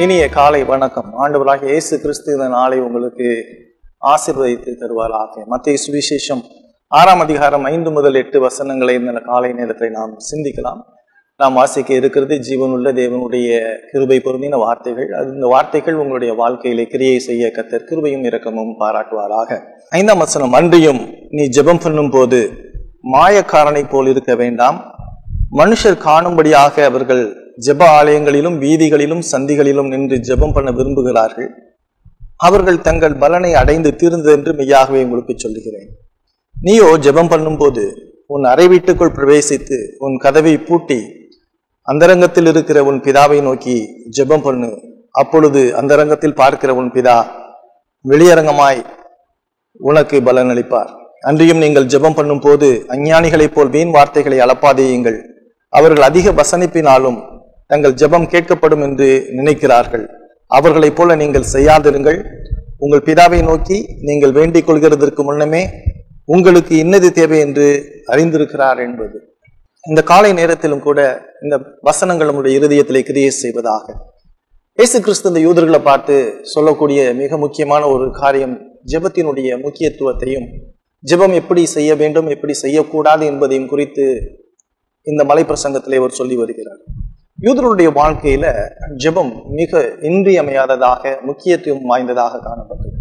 இனிய காலை வணக்கம் ஆண்டவராக இயேசு கிறிஸ்து இந்த நாளை உங்களுக்கு ஆசீர்வதித்து தருவாராக மத்திய சுவிசேஷம் ஆறாம் அதிகாரம் ஐந்து முதல் எட்டு வசனங்களை இந்த காலை நேரத்தில் நாம் சிந்திக்கலாம் நாம் வாசிக்க இருக்கிறது ஜீவனுள்ள தேவனுடைய கிருபை பொருந்தின வார்த்தைகள் அது இந்த வார்த்தைகள் உங்களுடைய வாழ்க்கையிலே கிரியை செய்ய கத்தர் கிருபையும் இரக்கமும் பாராட்டுவாராக ஐந்தாம் வசனம் அன்றியும் நீ ஜெபம் பண்ணும் போது மாயக்காரனை போல் இருக்க வேண்டாம் மனுஷர் காணும்படியாக அவர்கள் ஜெப ஆலயங்களிலும் வீதிகளிலும் சந்திகளிலும் நின்று ஜெபம் பண்ண விரும்புகிறார்கள் அவர்கள் தங்கள் பலனை அடைந்து தீர்ந்தது என்று மெய்யாகவே உங்களுக்கு சொல்லுகிறேன் நீயோ ஜெபம் பண்ணும்போது உன் அறை வீட்டுக்குள் பிரவேசித்து உன் கதவை பூட்டி அந்தரங்கத்தில் இருக்கிற உன் பிதாவை நோக்கி ஜெபம் பண்ணு அப்பொழுது அந்தரங்கத்தில் பார்க்கிற உன் பிதா வெளியரங்கமாய் உனக்கு பலன் அளிப்பார் அன்றியும் நீங்கள் ஜெபம் பண்ணும் போது அஞ்ஞானிகளைப் போல் வீண் வார்த்தைகளை அளப்பாதேயுங்கள் அவர்கள் அதிக வசனிப்பினாலும் தங்கள் ஜெபம் கேட்கப்படும் என்று நினைக்கிறார்கள் அவர்களைப் போல நீங்கள் செய்யாதிருங்கள் உங்கள் பிதாவை நோக்கி நீங்கள் வேண்டிக் கொள்கிறதற்கு முன்னமே உங்களுக்கு இன்னது தேவை என்று அறிந்திருக்கிறார் என்பது இந்த காலை நேரத்திலும் கூட இந்த வசனங்கள் நம்முடைய இருதயத்திலே கிரியை செய்வதாக இயேசு கிறிஸ்து இந்த யூதர்களை பார்த்து சொல்லக்கூடிய மிக முக்கியமான ஒரு காரியம் ஜெபத்தினுடைய முக்கியத்துவத்தையும் ஜெபம் எப்படி செய்ய வேண்டும் எப்படி செய்யக்கூடாது என்பதையும் குறித்து இந்த மலை பிரசங்கத்திலே அவர் சொல்லி வருகிறார் யூதர்களுடைய வாழ்க்கையில ஜெபம் மிக இன்றியமையாததாக முக்கியத்துவம் வாய்ந்ததாக காணப்பட்டது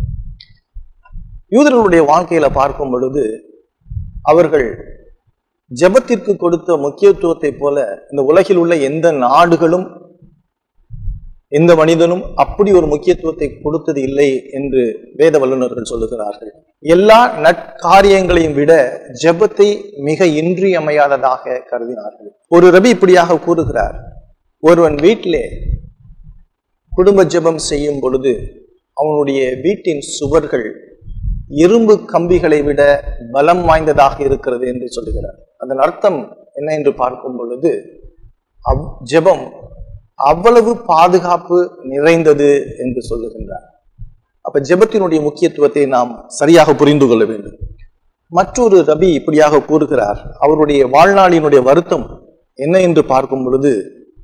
யூதர்களுடைய வாழ்க்கையில பார்க்கும் பொழுது அவர்கள் ஜெபத்திற்கு கொடுத்த முக்கியத்துவத்தை போல இந்த உலகில் உள்ள எந்த நாடுகளும் எந்த மனிதனும் அப்படி ஒரு முக்கியத்துவத்தை கொடுத்தது இல்லை என்று வேத வல்லுநர்கள் சொல்லுகிறார்கள் எல்லா நற்காரியங்களையும் விட ஜெபத்தை மிக இன்றியமையாததாக கருதினார்கள் ஒரு ரபி இப்படியாக கூறுகிறார் ஒருவன் வீட்டிலே குடும்ப ஜெபம் செய்யும் பொழுது அவனுடைய வீட்டின் சுவர்கள் இரும்பு கம்பிகளை விட பலம் வாய்ந்ததாக இருக்கிறது என்று சொல்லுகிறார் அதன் அர்த்தம் என்ன என்று பார்க்கும் பொழுது அவ் ஜெபம் அவ்வளவு பாதுகாப்பு நிறைந்தது என்று சொல்லுகின்றார் அப்ப ஜெபத்தினுடைய முக்கியத்துவத்தை நாம் சரியாக புரிந்து கொள்ள வேண்டும் மற்றொரு ரபி இப்படியாக கூறுகிறார் அவருடைய வாழ்நாளினுடைய வருத்தம் என்ன என்று பார்க்கும் பொழுது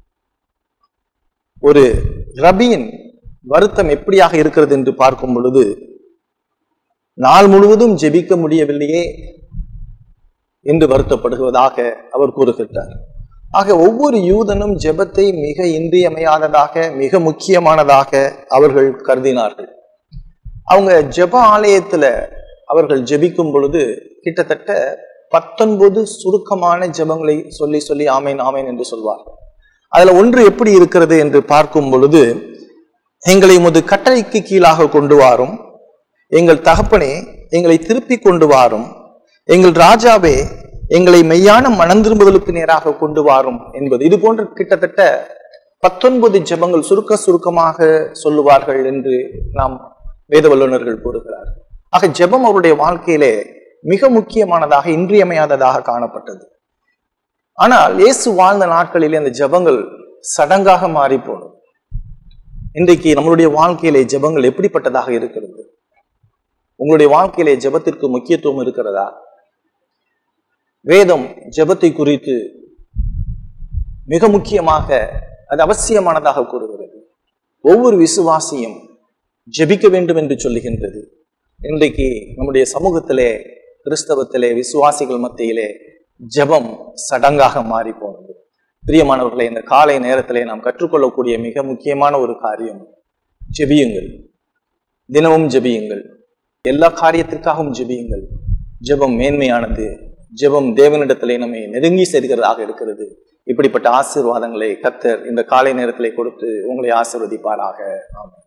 ஒரு ரபியின் வருத்தம் எப்படியாக இருக்கிறது என்று பார்க்கும் பொழுது நாள் முழுவதும் ஜெபிக்க முடியவில்லையே என்று வருத்தப்படுவதாக அவர் கூறுகின்றார் ஆக ஒவ்வொரு யூதனும் ஜெபத்தை மிக இன்றியமையாததாக மிக முக்கியமானதாக அவர்கள் கருதினார்கள் அவங்க ஜெப ஆலயத்துல அவர்கள் ஜெபிக்கும் பொழுது கிட்டத்தட்ட பத்தொன்பது சுருக்கமான ஜெபங்களை சொல்லி சொல்லி ஆமேன் ஆமேன் என்று சொல்வார்கள் அதுல ஒன்று எப்படி இருக்கிறது என்று பார்க்கும் பொழுது எங்களை முது கட்டளைக்கு கீழாக கொண்டு வாரும் எங்கள் தகப்பனே எங்களை திருப்பி கொண்டு வாரும் எங்கள் ராஜாவே எங்களை மெய்யான மனம் திரும்புதலுக்கு நேராக கொண்டு வாரும் என்பது இது போன்ற கிட்டத்தட்ட பத்தொன்பது ஜெபங்கள் சுருக்க சுருக்கமாக சொல்லுவார்கள் என்று நாம் வேத வல்லுநர்கள் கூறுகிறார் ஆக ஜெபம் அவருடைய வாழ்க்கையிலே மிக முக்கியமானதாக இன்றியமையாததாக காணப்பட்டது ஆனால் இயேசு வாழ்ந்த நாட்களிலே அந்த ஜெபங்கள் சடங்காக மாறி போனது இன்றைக்கு நம்மளுடைய வாழ்க்கையிலே ஜெபங்கள் எப்படிப்பட்டதாக இருக்கிறது உங்களுடைய வாழ்க்கையிலே ஜெபத்திற்கு முக்கியத்துவம் இருக்கிறதா வேதம் ஜெபத்தை குறித்து மிக முக்கியமாக அது அவசியமானதாக கூறுகிறது ஒவ்வொரு விசுவாசியும் ஜெபிக்க வேண்டும் என்று சொல்லுகின்றது இன்றைக்கு நம்முடைய சமூகத்திலே கிறிஸ்தவத்திலே விசுவாசிகள் மத்தியிலே ஜெபம் சடங்காக மாறி போனது பிரியமானவர்களை இந்த காலை நேரத்திலே நாம் கற்றுக்கொள்ளக்கூடிய மிக முக்கியமான ஒரு காரியம் ஜெபியுங்கள் தினமும் ஜெபியுங்கள் எல்லா காரியத்திற்காகவும் ஜெபியுங்கள் ஜெபம் மேன்மையானது ஜெபம் தேவனிடத்திலே நம்மை நெருங்கி சேர்கிறதாக இருக்கிறது இப்படிப்பட்ட ஆசீர்வாதங்களை கத்தர் இந்த காலை நேரத்திலே கொடுத்து உங்களை ஆசீர்வதிப்பாராக ஆமாம்